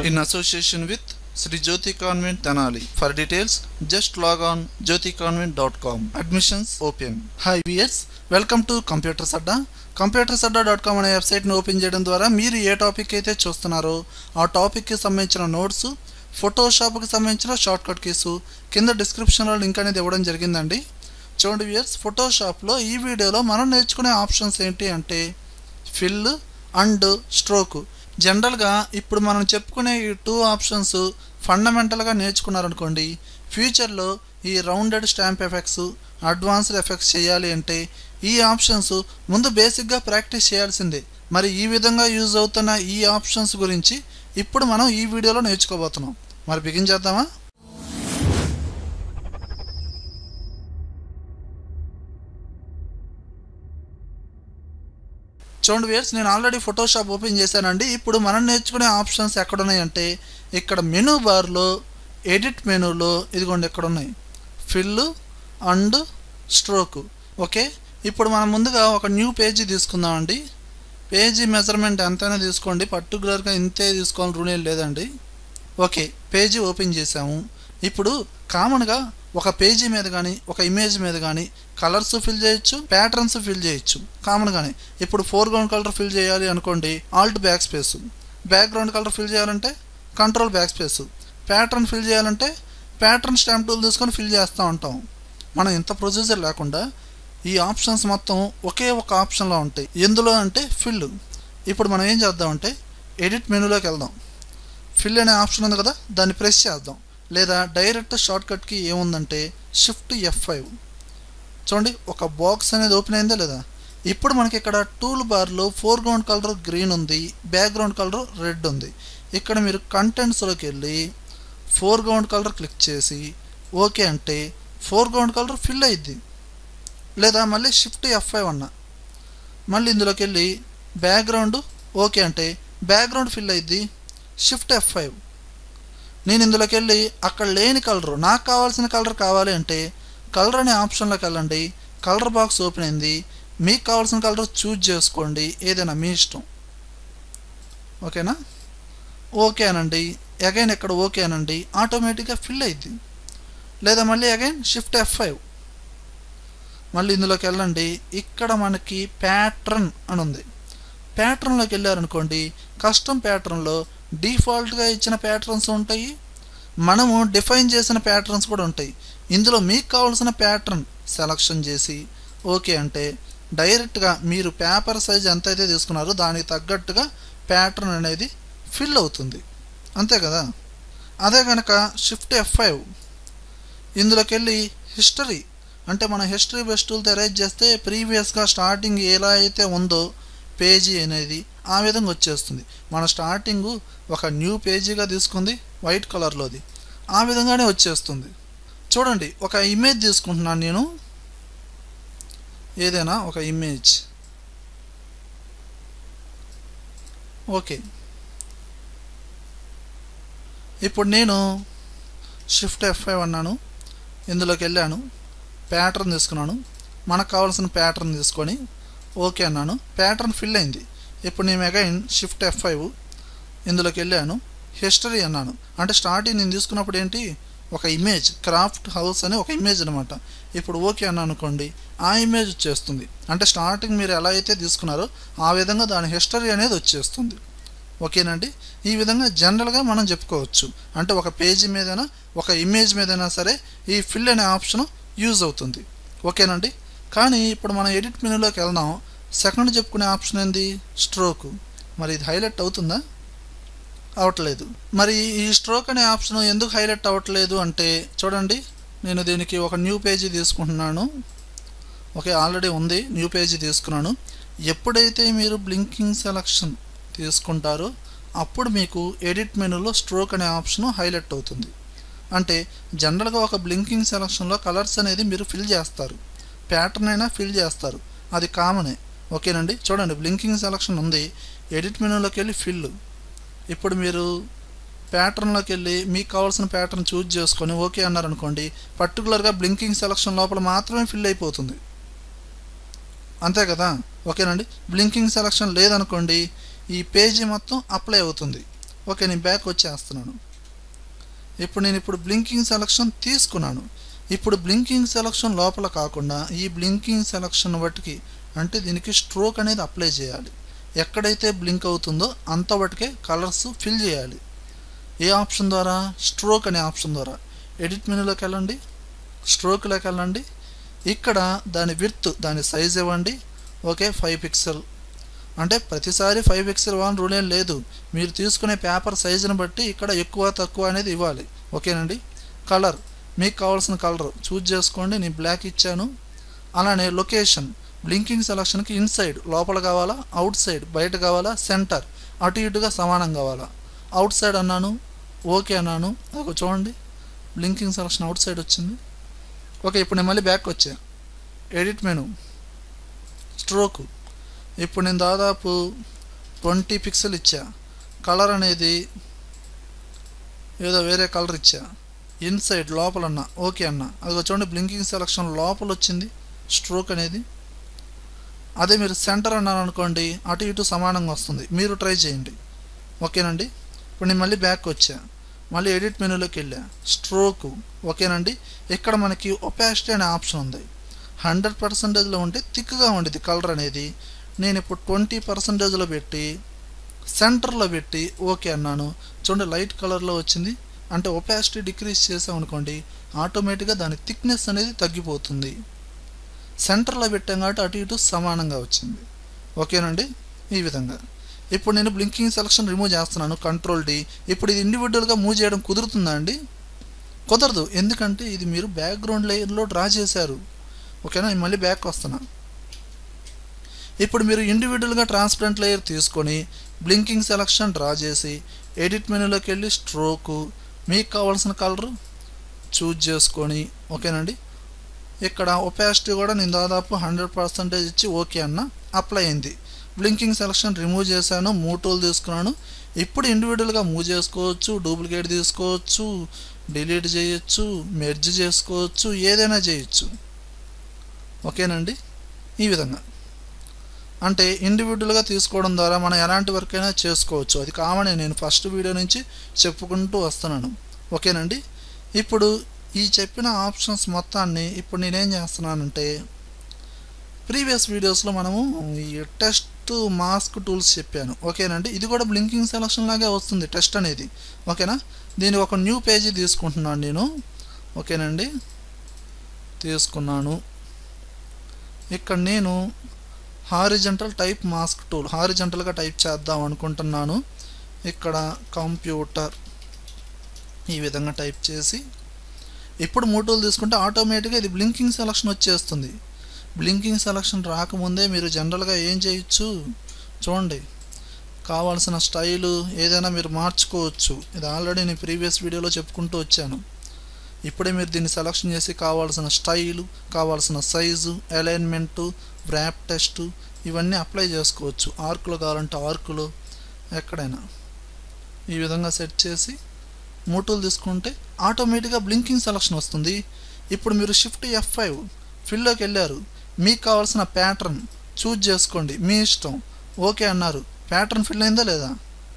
in association with Sri Jyoti Convent Tanali. For details, just log on jyoticonvent.com. Admissions open. Hi viewers, welcome to Computer Sadda. Computer Sadda dot com అనే వెబ్సైట్ని open చేయడం ద్వారా మీరు ఏ topic అయితే చూస్తున్నారో ఆ టాపిక్కి సంబంధించిన నోట్స్ ఫోటోషాప్కి సంబంధించిన షార్ట్ కట్ కీసు కింద డిస్క్రిప్షన్లో లింక్ అనేది ఇవ్వడం జరిగిందండి చూడండి వ్యూయర్స్ ఫోటోషాప్లో ఈ వీడియోలో మనం నేర్చుకునే ఆప్షన్స్ ఏంటి అంటే ఫిల్ అండ్ స్ట్రోక్ జనరల్గా ఇప్పుడు మనం చెప్పుకునే ఈ టూ ఆప్షన్స్ ఫండమెంటల్గా నేర్చుకున్నారనుకోండి ఫ్యూచర్లో ఈ rounded stamp effects advanced effects చేయాలి అంటే ఈ ఆప్షన్స్ ముందు బేసిక్గా ప్రాక్టీస్ చేయాల్సిందే మరి ఈ విధంగా యూజ్ అవుతున్న ఈ ఆప్షన్స్ గురించి ఇప్పుడు మనం ఈ వీడియోలో నేర్చుకోబోతున్నాం మరి బిగిన్ చేద్దామా చూడండి వేర్స్ నేను ఆల్రెడీ ఫోటోషాప్ ఓపెన్ చేశానండి ఇప్పుడు మనం నేర్చుకునే ఆప్షన్స్ ఎక్కడున్నాయంటే ఇక్కడ మెనూ బార్లో ఎడిట్ మెనూలో ఇదిగోండి ఎక్కడ ఉన్నాయి ఫిల్ అండ్ స్ట్రోక్ ఓకే ఇప్పుడు మనం ముందుగా ఒక న్యూ పేజీ తీసుకుందామండి పేజీ మెజర్మెంట్ ఎంతైనా తీసుకోండి పర్టికులర్గా ఇంతే తీసుకోవాలని రూల్ ఏం లేదండి ఓకే పేజీ ఓపెన్ చేసాము ఇప్పుడు కామన్గా ఒక పేజీ మీద కానీ ఒక ఇమేజ్ మీద కానీ కలర్స్ ఫిల్ చేయొచ్చు ప్యాటర్న్స్ ఫిల్ చేయొచ్చు కామన్గానే ఇప్పుడు ఫోర్ గ్రౌండ్ కలర్ ఫిల్ చేయాలి అనుకోండి alt backspace background colour fill చేయాలంటే control backspace pattern fill చేయాలంటే ప్యాటర్న్ స్టాంప్ టూల్ తీసుకొని ఫిల్ చేస్తూ ఉంటాం మనం ఇంత ప్రొసీజర్ లేకుండా ఈ ఆప్షన్స్ మొత్తం ఒకే ఒక ఆప్షన్లో ఉంటాయి ఎందులో అంటే ఫిల్ ఇప్పుడు మనం ఏం చేద్దామంటే ఎడిట్ మెనూలోకి వెళ్దాం ఫిల్ అనే ఆప్షన్ ఉంది కదా దాన్ని ప్రెస్ చేద్దాం లేదా డైరెక్ట్ షార్ట్కట్కి ఏముందంటే షిఫ్ట్ ఎఫ్ ఫైవ్ చూడండి ఒక బాక్స్ అనేది ఓపెన్ అయిందా లేదా ఇప్పుడు మనకి ఇక్కడ టూల్ బార్లో ఫోర్ గ్రౌండ్ కలర్ గ్రీన్ ఉంది బ్యాక్గ్రౌండ్ కలర్ రెడ్ ఉంది ఇక్కడ మీరు కంటెంట్స్లోకి వెళ్ళి ఫోర్ గ్రౌండ్ కలర్ క్లిక్ చేసి ఓకే అంటే ఫోర్ గ్రౌండ్ కలర్ ఫిల్ అయ్యిద్ది లేదా మళ్ళీ షిఫ్ట్ ఎఫ్ ఫైవ్ అన్నా మళ్ళీ ఇందులోకి వెళ్ళి బ్యాక్గ్రౌండ్ ఓకే అంటే బ్యాక్గ్రౌండ్ ఫిల్ అయ్యిద్ది షిఫ్ట్ ఎఫ్ ఫైవ్ నేను ఇందులోకి వెళ్ళి అక్కడ లేని కలర్ నాకు కావాల్సిన కలర్ కావాలి అంటే కలర్ అనే ఆప్షన్లోకి వెళ్ళండి కలర్ బాక్స్ ఓపెన్ అయింది మీకు కావాల్సిన కలర్ చూజ్ చేసుకోండి ఏదైనా మీ ఇష్టం ఓకేనా ఓకే అనండి అగైన్ ఇక్కడ ఓకే అనండి ఆటోమేటిక్గా ఫిల్ అయింది లేదా మళ్ళీ అగైన్ షిఫ్ట్ ఎఫ్ ఫైవ్ మళ్ళీ ఇందులోకి వెళ్ళండి ఇక్కడ మనకి ప్యాటర్న్ అని ఉంది ప్యాటర్న్లోకి వెళ్ళారనుకోండి కస్టమ్ ప్యాటర్న్లో డిఫాల్ట్గా ఇచ్చిన ప్యాటర్న్స్ ఉంటాయి మనము డిఫైన్ చేసిన ప్యాటర్న్స్ కూడా ఉంటాయి ఇందులో మీకు కావాల్సిన ప్యాటర్న్ సెలక్షన్ చేసి ఓకే అంటే డైరెక్ట్గా మీరు పేపర్ సైజ్ ఎంత అయితే తీసుకున్నారో దానికి తగ్గట్టుగా ప్యాటర్న్ అనేది ఫిల్ అవుతుంది అంతే కదా అదే కనుక షిఫ్ట్ ఎఫ్ ఫైవ్ ఇందులోకి వెళ్ళి హిస్టరీ అంటే మన హిస్టరీ బెస్ట్ టూల్తో అరేంజ్ చేస్తే ప్రీవియస్గా స్టార్టింగ్ ఎలా అయితే ఉందో పేజీ అనేది ఆ విధంగా వచ్చేస్తుంది మన స్టార్టింగు ఒక న్యూ పేజీగా తీసుకుంది వైట్ కలర్లోది ఆ విధంగానే వచ్చేస్తుంది చూడండి ఒక ఇమేజ్ తీసుకుంటున్నాను నేను ఏదైనా ఒక ఇమేజ్ ఓకే ఇప్పుడు నేను షిఫ్ట్ ఎఫ్ ఫైవ్ అన్నాను ఇందులోకి వెళ్ళాను ప్యాటర్న్ తీసుకున్నాను మనకు కావాల్సిన ప్యాటర్న్ తీసుకొని ఓకే అన్నాను ప్యాటర్న్ ఫిల్ అయింది ఇప్పుడు నేను అగైన్ షిఫ్ట్ ఎఫ్ ఫైవ్ ఇందులోకి వెళ్ళాను హిస్టరీ అన్నాను అంటే స్టార్టింగ్ నేను తీసుకున్నప్పుడు ఏంటి ఒక ఇమేజ్ క్రాఫ్ట్ హౌస్ అని ఒక ఇమేజ్ అనమాట ఇప్పుడు ఓకే అన్నాను అనుకోండి ఆ ఇమేజ్ వచ్చేస్తుంది అంటే స్టార్టింగ్ మీరు ఎలా అయితే తీసుకున్నారో ఆ విధంగా దాని హిస్టరీ అనేది వచ్చేస్తుంది ఓకేనండి ఈ విధంగా జనరల్గా మనం చెప్పుకోవచ్చు అంటే ఒక పేజీ మీదైనా ఒక ఇమేజ్ మీదైనా సరే ఈ ఫిల్ అనే ఆప్షన్ యూజ్ అవుతుంది ఓకేనండి కానీ ఇప్పుడు మనం ఎడిట్ మెనూలోకి వెళ్దాం సెకండ్ చెప్పుకునే ఆప్షన్ ఏంది స్ట్రోక్ మరి ఇది హైలైట్ అవుతుందా అవట్లేదు మరి ఈ స్ట్రోక్ అనే ఆప్షన్ ఎందుకు హైలైట్ అవ్వట్లేదు అంటే చూడండి నేను దీనికి ఒక న్యూ పేజీ తీసుకుంటున్నాను ఓకే ఆల్రెడీ ఉంది న్యూ పేజీ తీసుకున్నాను ఎప్పుడైతే మీరు బ్లింకింగ్ సెలక్షన్ తీసుకుంటారో అప్పుడు మీకు ఎడిట్ మెనూలో స్ట్రోక్ అనే ఆప్షన్ హైలైట్ అవుతుంది అంటే జనరల్గా ఒక బ్లింకింగ్ సెలక్షన్లో కలర్స్ అనేది మీరు ఫిల్ చేస్తారు ప్యాటర్న్ అయినా ఫిల్ చేస్తారు అది కామనే ఓకేనండి చూడండి బ్లింకింగ్ సెలక్షన్ ఉంది ఎడిట్ మెనూలోకి వెళ్ళి ఫిల్ ఇప్పుడు మీరు ప్యాటర్న్లోకి వెళ్ళి మీకు కావాల్సిన ప్యాటర్న్ చూజ్ చేసుకొని ఓకే అన్నారనుకోండి పర్టికులర్గా బ్లింకింగ్ సెలక్షన్ లోపల మాత్రమే ఫిల్ అయిపోతుంది అంతే కదా ఓకేనండి బ్లింకింగ్ సెలక్షన్ లేదనుకోండి ఈ పేజీ మొత్తం అప్లై అవుతుంది ఓకే నేను బ్యాక్ వచ్చేస్తున్నాను ఇప్పుడు నేను ఇప్పుడు బ్లింకింగ్ సెలక్షన్ తీసుకున్నాను ఇప్పుడు బ్లింకింగ్ సెలక్షన్ లోపల కాకుండా ఈ బ్లింకింగ్ సెలక్షన్ బట్టికి అంటే దీనికి స్ట్రోక్ అనేది అప్లై చేయాలి ఎక్కడైతే బ్లింక్ అవుతుందో అంత బట్టికే కలర్స్ ఫిల్ చేయాలి ఏ ఆప్షన్ ద్వారా స్ట్రోక్ అనే ఆప్షన్ ద్వారా ఎడిట్ మెనూలోకి వెళ్ళండి స్ట్రోక్లోకి వెళ్ళండి ఇక్కడ దాని విర్త్ దాని సైజ్ ఇవ్వండి ఓకే ఫైవ్ పిక్సెల్ అంటే ప్రతిసారి ఫైవ్ పిక్సెల్ వన్ రూల్ ఏం లేదు మీరు తీసుకునే పేపర్ సైజుని బట్టి ఇక్కడ ఎక్కువ తక్కువ అనేది ఇవ్వాలి ఓకేనండి కలర్ మీకు కావాల్సిన కలర్ చూజ్ చేసుకోండి నేను బ్లాక్ ఇచ్చాను అలానే లొకేషన్ బ్లింకింగ్ సెలక్షన్కి ఇన్సైడ్ లోపల కావాలా అవుట్ సైడ్ బయట కావాలా సెంటర్ అటు ఇటుగా సమానం కావాలా అవుట్ సైడ్ అన్నాను ఓకే అన్నాను ఒక చూడండి బ్లింకింగ్ సెలక్షన్ అవుట్ సైడ్ వచ్చింది ఓకే ఇప్పుడు నేను మళ్ళీ బ్యాక్ వచ్చా ఎడిట్ మెను స్ట్రోక్ ఇప్పుడు నేను దాదాపు ట్వంటీ పిక్సెల్ ఇచ్చా కలర్ అనేది ఏదో వేరే కలర్ ఇచ్చా ఇన్సైడ్ లోపల అన్న ఓకే అన్న అది చూడండి బ్లింకింగ్ సెలక్షన్ లోపల వచ్చింది స్ట్రోక్ అనేది అదే మీరు సెంటర్ అన్నారు అనుకోండి అటు ఇటు సమానంగా వస్తుంది మీరు ట్రై చేయండి ఓకేనండి ఇప్పుడు నేను మళ్ళీ బ్యాక్ వచ్చా మళ్ళీ ఎడిట్ మెనూలోకి వెళ్ళా స్ట్రోక్ ఓకేనండి ఇక్కడ మనకి ఒపాసిటీ అనే ఆప్షన్ ఉంది హండ్రెడ్ పర్సంటేజ్లో ఉంటే థిక్గా ఉండేది కలర్ అనేది నేను ఇప్పుడు ట్వంటీ పర్సంటేజ్లో పెట్టి సెంటర్లో పెట్టి ఓకే అన్నాను చూడండి లైట్ కలర్లో వచ్చింది అంటే ఒపాసిటీ డిక్రీజ్ చేసాం అనుకోండి ఆటోమేటిక్గా దాని థిక్నెస్ అనేది తగ్గిపోతుంది సెంటర్లో పెట్టాం కాబట్టి అటు ఇటు సమానంగా వచ్చింది ఓకేనండి ఈ విధంగా ఇప్పుడు నేను బ్లింకింగ్ సెలక్షన్ రిమూవ్ చేస్తున్నాను కంట్రోల్ డి ఇప్పుడు ఇది ఇండివిజువల్గా మూవ్ చేయడం కుదురుతుందా అండి కుదరదు ఎందుకంటే ఇది మీరు బ్యాక్గ్రౌండ్ లేయర్లో డ్రా చేశారు ఓకేనా నేను మళ్ళీ బ్యాక్ వస్తున్నా ఇప్పుడు మీరు ఇండివిజువల్గా ట్రాన్స్పరెంట్ లేయర్ తీసుకొని బ్లింకింగ్ సెలక్షన్ డ్రా చేసి ఎడిట్ మెనూలోకి వెళ్ళి స్ట్రోకు మీకు కావాల్సిన కలరు చూజ్ చేసుకొని ఓకేనండి ఇక్కడ ఒపాసిటీ కూడా నేను దాదాపు హండ్రెడ్ పర్సెంటేజ్ ఇచ్చి ఓకే అన్న అప్లై అయింది బ్లింకింగ్ సెలక్షన్ రిమూవ్ చేశాను మూవ్ టూల్ తీసుకున్నాను ఇప్పుడు ఇండివిజువల్గా మూవ్ చేసుకోవచ్చు డూప్లికేట్ తీసుకోవచ్చు డిలీట్ చేయొచ్చు మెర్జ్ చేసుకోవచ్చు ఏదైనా చేయొచ్చు ఓకేనండి ఈ విధంగా అంటే ఇండివిజువల్గా తీసుకోవడం ద్వారా మనం ఎలాంటి వర్క్ అయినా చేసుకోవచ్చు అది కామనే నేను ఫస్ట్ వీడియో నుంచి చెప్పుకుంటూ వస్తున్నాను ఓకేనండి ఇప్పుడు ఈ చెప్పిన ఆప్షన్స్ మొత్తాన్ని ఇప్పుడు నేనేం చేస్తున్నానంటే ప్రీవియస్ వీడియోస్లో మనము ఈ టెస్ట్ మాస్క్ టూల్స్ చెప్పాను ఓకేనండి ఇది కూడా బ్లింకింగ్ సెలక్షన్ లాగే వస్తుంది టెస్ట్ అనేది ఓకేనా దీని ఒక న్యూ పేజీ తీసుకుంటున్నాను నేను ఓకేనండి తీసుకున్నాను ఇక్కడ నేను హారిజంటల్ టైప్ మాస్క్ టూల్ హారిజంటల్గా టైప్ చేద్దాం అనుకుంటున్నాను ఇక్కడ కంప్యూటర్ ఈ విధంగా టైప్ చేసి ఇప్పుడు మూడు టూల్ తీసుకుంటే ఆటోమేటిక్గా ఇది బ్లింకింగ్ సెలక్షన్ వచ్చేస్తుంది బ్లింకింగ్ సెలక్షన్ రాకముందే మీరు జనరల్గా ఏం చేయొచ్చు చూడండి కావాల్సిన స్టైలు ఏదైనా మీరు మార్చుకోవచ్చు ఇది ఆల్రెడీ నేను ప్రీవియస్ వీడియోలో చెప్పుకుంటూ వచ్చాను ఇప్పుడే మీరు దీన్ని సెలక్షన్ చేసి కావాల్సిన స్టైలు కావాల్సిన సైజు అలైన్మెంటు వ్రాప్ టెస్ట్ ఇవన్నీ అప్లై చేసుకోవచ్చు ఆర్కులో కావాలంటే ఆర్కులో ఎక్కడైనా ఈ విధంగా సెట్ చేసి మూటూలు తీసుకుంటే ఆటోమేటిక్గా బ్లింకింగ్ సెలక్షన్ వస్తుంది ఇప్పుడు మీరు షిఫ్ట్ ఎఫ్ ఫైవ్ ఫిల్లోకి వెళ్ళారు మీకు కావాల్సిన ప్యాటర్న్ చూజ్ చేసుకోండి మీ ఇష్టం ఓకే అన్నారు ప్యాటర్న్ ఫిల్ అయిందా లేదా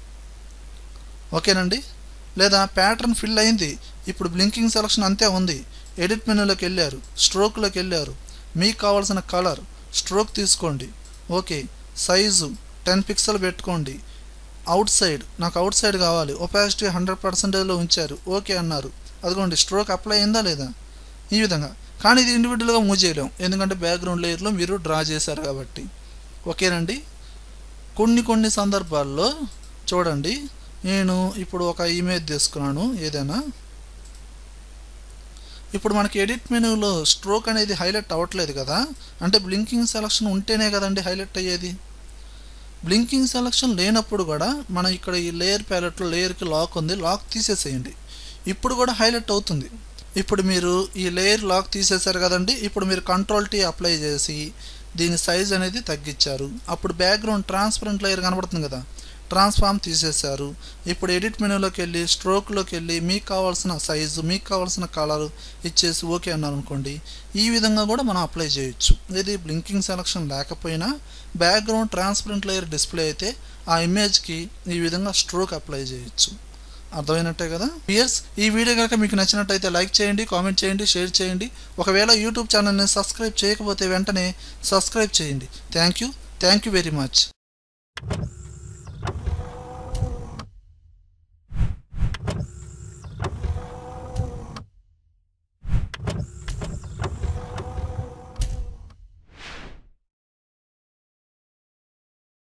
ఓకేనండి లేదా ప్యాటర్న్ ఫిల్ అయింది ఇప్పుడు బ్లింకింగ్ సెలక్షన్ అంతే ఉంది ఎడిట్ మెనూలోకి వెళ్ళారు స్ట్రోక్లోకి వెళ్ళారు మీకు కావాల్సిన కలర్ స్ట్రోక్ తీసుకోండి ఓకే సైజు టెన్ పిక్సెల్ పెట్టుకోండి అవుట్ సైడ్ నాకు అవుట్ సైడ్ కావాలి ఒపాసిటీ హండ్రెడ్ పర్సెంటేజ్లో ఉంచారు ఓకే అన్నారు అదిగోండి స్ట్రోక్ అప్లై అయిందా లేదా ఈ విధంగా కానీ ఇది ఇండివిజువల్గా మూవ్ చేయలేం ఎందుకంటే బ్యాక్గ్రౌండ్ లేయర్లో మీరు డ్రా చేశారు కాబట్టి ఓకేనండి కొన్ని కొన్ని సందర్భాల్లో చూడండి నేను ఇప్పుడు ఒక ఇమేజ్ తీసుకున్నాను ఏదైనా ఇప్పుడు మనకి ఎడిట్ మెనూలో స్ట్రోక్ అనేది హైలైట్ అవ్వట్లేదు కదా అంటే బ్లింకింగ్ సెలక్షన్ ఉంటేనే కదండి హైలైట్ అయ్యేది బ్లింకింగ్ సెలక్షన్ లేనప్పుడు కూడా మనం ఇక్కడ ఈ లేయర్ ప్యాలెట్లో లేయర్కి లాక్ ఉంది లాక్ తీసేసేయండి ఇప్పుడు కూడా హైలైట్ అవుతుంది ఇప్పుడు మీరు ఈ లేయర్ లాక్ తీసేశారు కదండి ఇప్పుడు మీరు కంట్రోల్ టీ అప్లై చేసి దీని సైజ్ అనేది తగ్గించారు అప్పుడు బ్యాక్గ్రౌండ్ ట్రాన్స్పరెంట్ లేయర్ కనబడుతుంది కదా ట్రాన్స్ఫార్మ్ తీసేశారు ఇప్పుడు ఎడిట్ మెనూలోకి వెళ్ళి స్ట్రోక్లోకి వెళ్ళి మీకు కావాల్సిన సైజు మీకు కావాల్సిన కలర్ ఇచ్చేసి ఓకే అన్నారు అనుకోండి ఈ విధంగా కూడా మనం అప్లై చేయొచ్చు ఇది బ్లింకింగ్ సెలక్షన్ లేకపోయినా బ్యాక్గ్రౌండ్ ట్రాన్స్పరెంట్ లేయర్ డిస్ప్లే అయితే ఆ ఇమేజ్కి ఈ విధంగా స్ట్రోక్ అప్లై చేయొచ్చు అర్థమైనట్టే కదా ఇయర్స్ ఈ వీడియో కనుక మీకు నచ్చినట్టయితే లైక్ చేయండి కామెంట్ చేయండి షేర్ చేయండి ఒకవేళ యూట్యూబ్ ఛానల్ని సబ్స్క్రైబ్ చేయకపోతే వెంటనే సబ్స్క్రైబ్ చేయండి thank you thank you very much